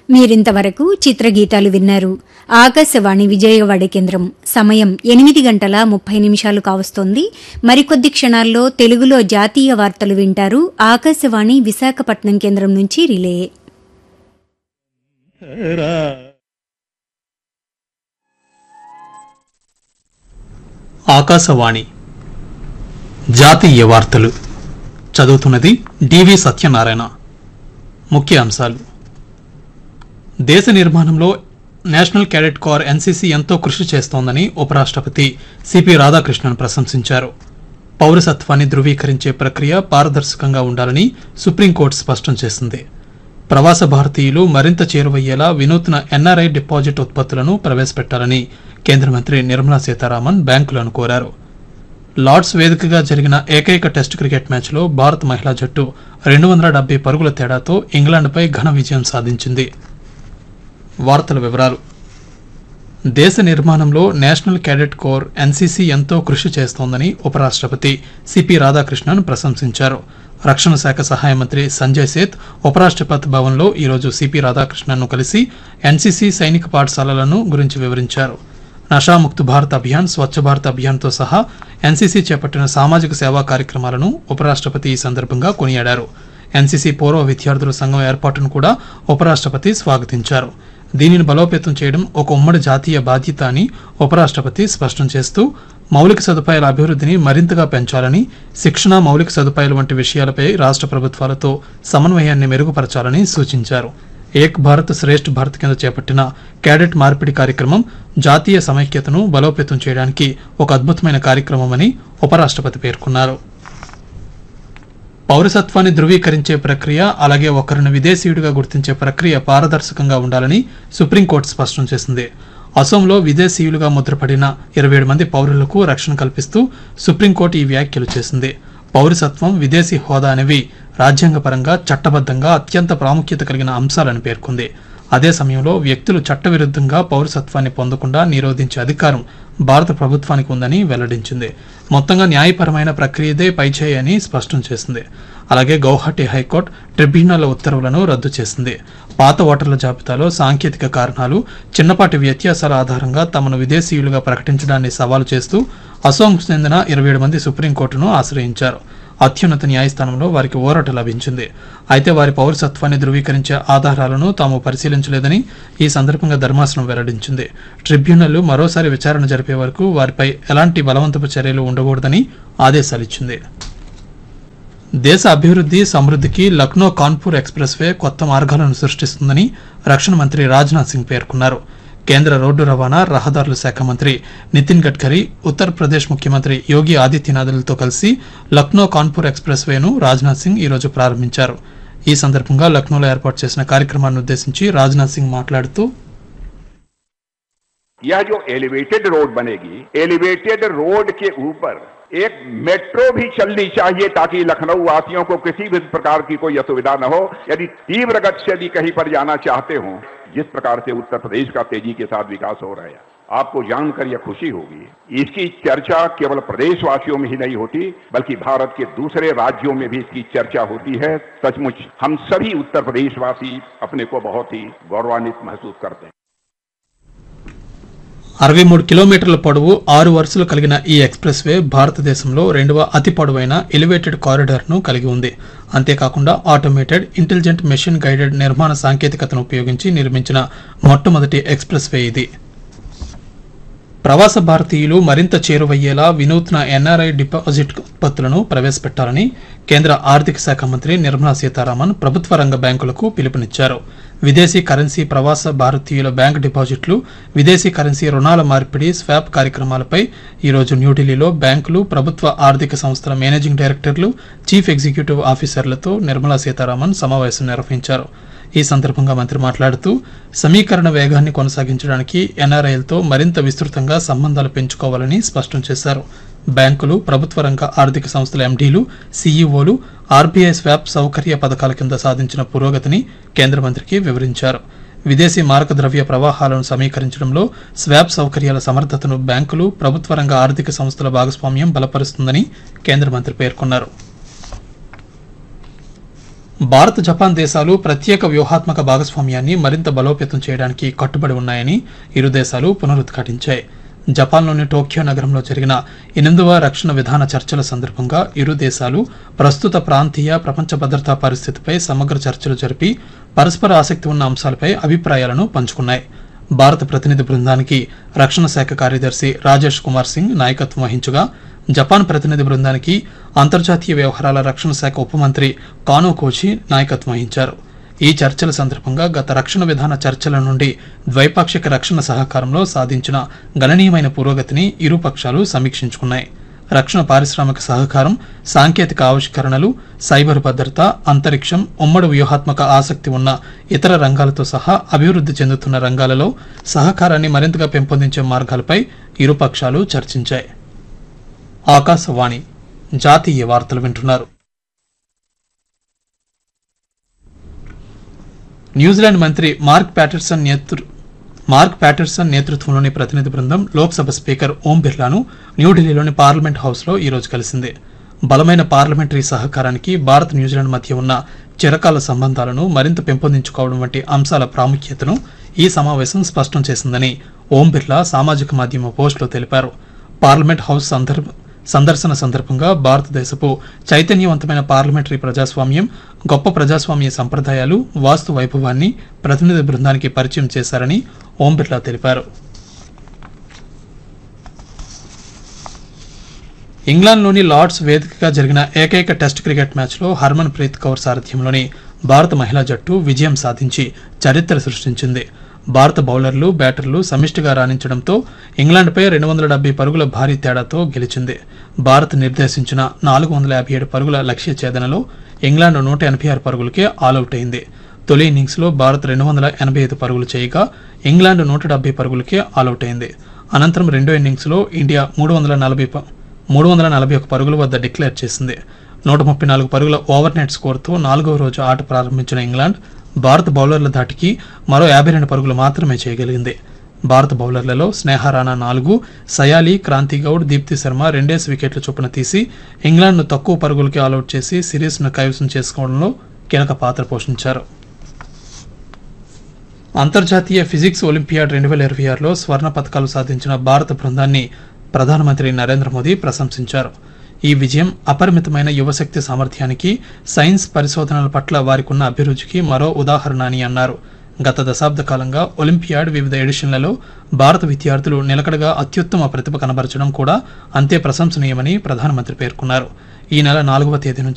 మీరింతవరకు చిత్రగీతాలు విన్నారు ఆకాశవాణి విజయవాడ కేంద్రం సమయం ఎనిమిది గంటల ముప్పై నిమిషాలు కావస్తోంది మరికొద్ది క్షణాల్లో తెలుగులో జాతీయ వార్తలు వింటారు ఆకాశవాణి విశాఖపట్నం కేంద్రం నుంచి రిలే ఆకాశవాణి జాతీయ వార్తలు చదువుతున్నది డివి సత్యనారాయణ ముఖ్య అంశాలు దేశ నిర్మాణంలో నేషనల్ క్యాడెట్ కోర్ ఎన్సీసీ ఎంతో కృషి చేస్తోందని ఉపరాష్ట్రపతి సిపి రాధాకృష్ణన్ ప్రశంసించారు పౌరసత్వాన్ని ధృవీకరించే ప్రక్రియ పారదర్శకంగా ఉండాలని సుప్రీంకోర్టు స్పష్టం చేసింది ప్రవాస భారతీయులు మరింత చేరువయ్యేలా వినూత్న ఎన్ఆర్ఐ డిపాజిట్ ఉత్పత్తులను ప్రవేశపెట్టాలని కేంద్ర మంత్రి నిర్మలా సీతారామన్ బ్యాంకులను కోరారు లార్డ్స్ వేదికగా జరిగిన ఏకైక టెస్ట్ క్రికెట్ మ్యాచ్లో భారత్ మహిళా జట్టు రెండు వందల డెబ్బై పరుగుల తేడాతో ఇంగ్లాండ్పై ఘన విజయం సాధించింది వార్తల వివరాలు దేశ నిర్మాణంలో నేషనల్ క్యాడెట్ కోర్ ఎన్సీసీ ఎంతో కృషి చేస్తోందని ఉపరాష్ట్రపతి సిపి రాధాకృష్ణన్ ప్రశంసించారు రక్షణ శాఖ సహాయ మంత్రి సంజయ్ సేత్ ఉపరాష్ట్రపతి భవన్లో ఈరోజు సిపి రాధాకృష్ణన్ను కలిసి ఎన్సీసీ సైనిక పాఠశాలలను గురించి వివరించారు నషాముక్త్ భారత్ అభియాన్ స్వచ్ఛ భారత్ అభియాన్తో సహా ఎన్సీసీ చేపట్టిన సామాజిక సేవా కార్యక్రమాలను ఉపరాష్ట్రపతి ఈ సందర్భంగా కొనియాడారు ఎన్సీసీ పూర్వ విద్యార్థుల సంఘం ఏర్పాటును కూడా ఉపరాష్ట్రపతి స్వాగతించారు దీనిని బలోపేతం చేయడం ఒక ఉమ్మడి జాతీయ బాధ్యత అని ఉపరాష్ట్రపతి స్పష్టం చేస్తూ మౌలిక సదుపాయాల అభివృద్ధిని మరింతగా పెంచాలని శిక్షణ మౌలిక సదుపాయాలు వంటి విషయాలపై రాష్ట్ర ప్రభుత్వాలతో సమన్వయాన్ని మెరుగుపరచాలని సూచించారు ఏక్ భారత్ శ్రేష్ఠ భారత్ కింద చేపట్టిన క్యాడెట్ మార్పిడి కార్యక్రమం జాతీయ సమైక్యతను బలోపేతం చేయడానికి ఒక అద్భుతమైన కార్యక్రమమని ఉపరాష్ట్రపతి పేర్కొన్నారు పౌరసత్వాన్ని ధృవీకరించే ప్రక్రియ అలాగే ఒకరిని విదేశీయుడిగా గుర్తించే ప్రక్రియ పారదర్శకంగా ఉండాలని సుప్రీంకోర్టు స్పష్టం చేసింది అసోంలో విదేశీయులుగా ముద్రపడిన ఇరవై ఏడు మంది పౌరులకు రక్షణ కల్పిస్తూ సుప్రీంకోర్టు ఈ వ్యాఖ్యలు చేసింది పౌరసత్వం విదేశీ హోదా అనేవి రాజ్యాంగపరంగా చట్టబద్ధంగా అత్యంత ప్రాముఖ్యత కలిగిన అంశాలని పేర్కొంది అదే సమయంలో వ్యక్తులు చట్టవిరుద్ధంగా పౌరసత్వాన్ని పొందకుండా నిరోధించే అధికారం భారత ప్రభుత్వానికి ఉందని వెల్లడించింది మొత్తంగా న్యాయపరమైన ప్రక్రియదే పైచేయి అని స్పష్టం చేసింది అలాగే గౌహటి హైకోర్టు ట్రిబ్యునల్ ఉత్తర్వులను రద్దు చేసింది పాత ఓటర్ల జాబితాలో సాంకేతిక కారణాలు చిన్నపాటి వ్యత్యాసాల ఆధారంగా తమను విదేశీయులుగా ప్రకటించడాన్ని సవాలు చేస్తూ అసోంకు చెందిన ఇరవై ఏడు మంది సుప్రీంకోర్టును ఆశ్రయించారు అత్యున్నత న్యాయస్థానంలో వారికి ఊరట లభించింది అయితే వారి పౌరసత్వాన్ని ధృవీకరించే ఆధారాలను తాము పరిశీలించలేదని ఈ సందర్భంగా ధర్మాసనం వెల్లడించింది ట్రిబ్యునల్ మరోసారి విచారణ జరిపే వరకు వారిపై ఎలాంటి బలవంతపు చర్యలు ఉండకూడదని ఆదేశాలిచ్చింది దేశ అభివృద్ధి సమృద్ధికి లక్నో కాన్పూర్ ఎక్స్ప్రెస్ వే కొత్త మార్గాలను సృష్టిస్తుందని రక్షణ మంత్రి రాజ్నాథ్ సింగ్ పేర్కొన్నారు కేంద్ర రోడ్డు రవాణా రహదారుల శాఖ మంత్రి నితిన్ గడ్కరీ ఉత్తరప్రదేశ్ ముఖ్యమంత్రి యోగి ఆదిత్యనాథ్లతో కలిసి లక్నో కాన్పూర్ ఎక్స్ప్రెస్ వేను రాజ్నాథ్ సింగ్ ఈరోజు ప్రారంభించారు ఈ సందర్భంగా లక్నోలో ఏర్పాటు చేసిన కార్యక్రమాన్ని ఉద్దేశించి రాజ్నాథ్ సింగ్ మాట్లాడుతూ यह जो एलिवेटेड रोड बनेगी एलिवेटेड रोड के ऊपर एक मेट्रो भी चलनी चाहिए ताकि लखनऊ वासियों को किसी भी प्रकार की कोई असुविधा न हो यदि तीव्र गति से यदि कहीं पर जाना चाहते हो जिस प्रकार से उत्तर प्रदेश का तेजी के साथ विकास हो रहा है आपको जानकर यह खुशी होगी इसकी चर्चा केवल प्रदेशवासियों में ही नहीं होती बल्कि भारत के दूसरे राज्यों में भी इसकी चर्चा होती है सचमुच हम सभी उत्तर प्रदेशवासी अपने को बहुत ही गौरवान्वित महसूस करते हैं అరవై మూడు కిలోమీటర్ల పొడవు ఆరు వరుసలు కలిగిన ఈ ఎక్స్ప్రెస్ వే భారతదేశంలో రెండవ అతి పొడవైన ఎలివేటెడ్ కారిడార్ను కలిగి ఉంది అంతేకాకుండా ఆటోమేటెడ్ ఇంటెలిజెంట్ మెషిన్ గైడెడ్ నిర్మాణ సాంకేతికతను ఉపయోగించి నిర్మించిన మొట్టమొదటి ఎక్స్ప్రెస్ వే ఇది ప్రవాస భారతీయులు మరింత చేరువయ్యేలా వినూత్న ఎన్ఆర్ఐ డిపాజిట్ ఉత్పత్తులను ప్రవేశపెట్టాలని కేంద్ర ఆర్థిక శాఖ మంత్రి నిర్మలా సీతారామన్ ప్రభుత్వ రంగ బ్యాంకులకు పిలుపునిచ్చారు విదేశీ కరెన్సీ ప్రవాస భారతీయుల బ్యాంక్ డిపాజిట్లు విదేశీ కరెన్సీ రుణాల మార్పిడి స్వాప్ కార్యక్రమాలపై ఈరోజు న్యూఢిల్లీలో బ్యాంకులు ప్రభుత్వ ఆర్థిక సంస్థల మేనేజింగ్ డైరెక్టర్లు చీఫ్ ఎగ్జిక్యూటివ్ ఆఫీసర్లతో నిర్మలా సీతారామన్ సమావేశం నిర్వహించారు ఈ సందర్భంగా మంత్రి మాట్లాడుతూ సమీకరణ వేగాన్ని కొనసాగించడానికి ఎన్ఆర్ఐలతో మరింత విస్తృతంగా సంబంధాలు పెంచుకోవాలని స్పష్టం చేశారు బ్యాంకులు ప్రభుత్వ రంగ ఆర్థిక సంస్థల ఎండీలు సీఈఓలు ఆర్బీఐ స్వాప్ సౌకర్య పథకాల కింద సాధించిన పురోగతిని కేంద్ర మంత్రికి వివరించారు విదేశీ మారక ద్రవ్య ప్రవాహాలను సమీకరించడంలో స్వాప్ సౌకర్యాల సమర్థతను బ్యాంకులు ప్రభుత్వ రంగ ఆర్థిక సంస్థల భాగస్వామ్యం బలపరుస్తుందని కేంద్ర మంత్రి పేర్కొన్నారు భారత్ జపాన్ దేశాలు ప్రత్యేక వ్యూహాత్మక భాగస్వామ్యాన్ని మరింత బలోపేతం చేయడానికి కట్టుబడి ఉన్నాయని ఇరు దేశాలు పునరుద్ఘాటించాయి జపాన్లోని టోక్యో నగరంలో జరిగిన ఎనిమిదవ రక్షణ విధాన చర్చల సందర్భంగా ఇరు దేశాలు ప్రస్తుత ప్రాంతీయ ప్రపంచ భద్రతా పరిస్థితిపై సమగ్ర చర్చలు జరిపి పరస్పర ఆసక్తి ఉన్న అంశాలపై అభిప్రాయాలను పంచుకున్నాయి భారత ప్రతినిధి బృందానికి రక్షణ శాఖ కార్యదర్శి రాజేష్ కుమార్ సింగ్ నాయకత్వం వహించగా జపాన్ ప్రతినిధి బృందానికి అంతర్జాతీయ వ్యవహారాల రక్షణ శాఖ ఉప మంత్రి కానో కోచి నాయకత్వం వహించారు ఈ చర్చల సందర్భంగా గత రక్షణ విధాన చర్చల నుండి ద్వైపాక్షిక రక్షణ సహకారంలో సాధించిన గణనీయమైన పురోగతిని ఇరు పక్షాలు సమీక్షించుకున్నాయి రక్షణ పారిశ్రామిక సహకారం సాంకేతిక ఆవిష్కరణలు సైబర్ భద్రత అంతరిక్షం ఉమ్మడి వ్యూహాత్మక ఆసక్తి ఉన్న ఇతర రంగాలతో సహా అభివృద్ధి చెందుతున్న రంగాలలో సహకారాన్ని మరింతగా పెంపొందించే మార్గాలపై ఇరు పక్షాలు చర్చించాయి ఆకాశవాణి జాతీయ వార్తలు వింటున్నారు న్యూజిలాండ్ మంత్రి మార్క్ ప్యాటర్సన్ నేతృ మార్క్ ప్యాటర్సన్ నేతృత్వంలోని ప్రతినిధి బృందం లోక్సభ స్పీకర్ ఓం బిర్లాను న్యూఢిల్లీలోని పార్లమెంట్ హౌస్లో ఈ రోజు కలిసింది బలమైన పార్లమెంటరీ సహకారానికి భారత్ న్యూజిలాండ్ మధ్య ఉన్న చిరకాల సంబంధాలను మరింత పెంపొందించుకోవడం వంటి అంశాల ప్రాముఖ్యతను ఈ సమావేశం స్పష్టం చేసిందని ఓం బిర్లా సామాజిక మాధ్యమ పోస్టులో తెలిపారు పార్లమెంట్ హౌస్ సందర్భ సందర్శన సందర్భంగా భారతదేశపు చైతన్యవంతమైన పార్లమెంటరీ ప్రజాస్వామ్యం గొప్ప ప్రజాస్వామ్య సంప్రదాయాలు వాస్తు వైభవాన్ని ప్రతినిధి బృందానికి పరిచయం చేశారని ఓం బిర్లా తెలిపారు ఇంగ్లాండ్లోని లార్డ్స్ వేదికగా జరిగిన ఏకైక టెస్ట్ క్రికెట్ మ్యాచ్లో హర్మన్ ప్రీత్ కౌర్ సారథ్యంలోని భారత మహిళా జట్టు విజయం సాధించి చరిత్ర సృష్టించింది భారత బౌలర్లు బ్యాటర్లు సమిష్టిగా రాణించడంతో ఇంగ్లాండ్పై రెండు వందల డెబ్బై పరుగుల భారీ తేడాతో గెలిచింది భారత్ నిర్దేశించిన నాలుగు వందల యాభై ఏడు పరుగుల లక్ష్య ఛేదనలో ఇంగ్లాండ్ నూట ఎనభై ఆరు పరుగులకే ఆలౌట్ అయింది తొలి ఇన్నింగ్స్లో భారత్ రెండు వందల ఎనభై ఐదు పరుగులు చేయగా ఇంగ్లాండ్ నూట డెబ్బై పరుగులకే ఆలౌట్ అయింది అనంతరం రెండో ఇన్నింగ్స్లో ఇండియా మూడు వందల నలభై ప- మూడు వందల నలభై ఒక పరుగుల వద్ద డిక్లేర్ చేసింది నూట ముప్పై నాలుగు పరుగుల ఓవర్ నెట్ స్కోర్తో నాలుగవ రోజు ఆట ప్రారంభించిన ఇంగ్లాండ్ భారత బౌలర్ల ధాటికి మరో యాభై రెండు పరుగులు మాత్రమే చేయగలిగింది భారత బౌలర్లలో స్నేహ రాణా నాలుగు సయాలి క్రాంతి గౌడ్ దీప్తి శర్మ రెండేసి వికెట్ల చొప్పున తీసి ఇంగ్లాండ్ను తక్కువ పరుగులకి ఆలౌట్ చేసి సిరీస్ను కైవసం చేసుకోవడంలో కీలక పాత్ర పోషించారు అంతర్జాతీయ ఫిజిక్స్ ఒలింపియాడ్ రెండు వేల ఇరవై ఆరులో స్వర్ణ పథకాలు సాధించిన భారత బృందాన్ని ప్రధానమంత్రి నరేంద్ర మోదీ ప్రశంసించారు ఈ విజయం అపరిమితమైన యువశక్తి సామర్థ్యానికి సైన్స్ పరిశోధనల పట్ల వారికున్న అభిరుచికి మరో ఉదాహరణ అని అన్నారు గత దశాబ్ద కాలంగా ఒలింపియాడ్ వివిధ ఎడిషన్లలో భారత విద్యార్థులు నిలకడగా అత్యుత్తమ ప్రతిభ కనబరచడం కూడా అంతే ప్రశంసనీయమని ప్రధానమంత్రి పేర్కొన్నారు ఈ నెల నాలుగవ తేదీ నుంచి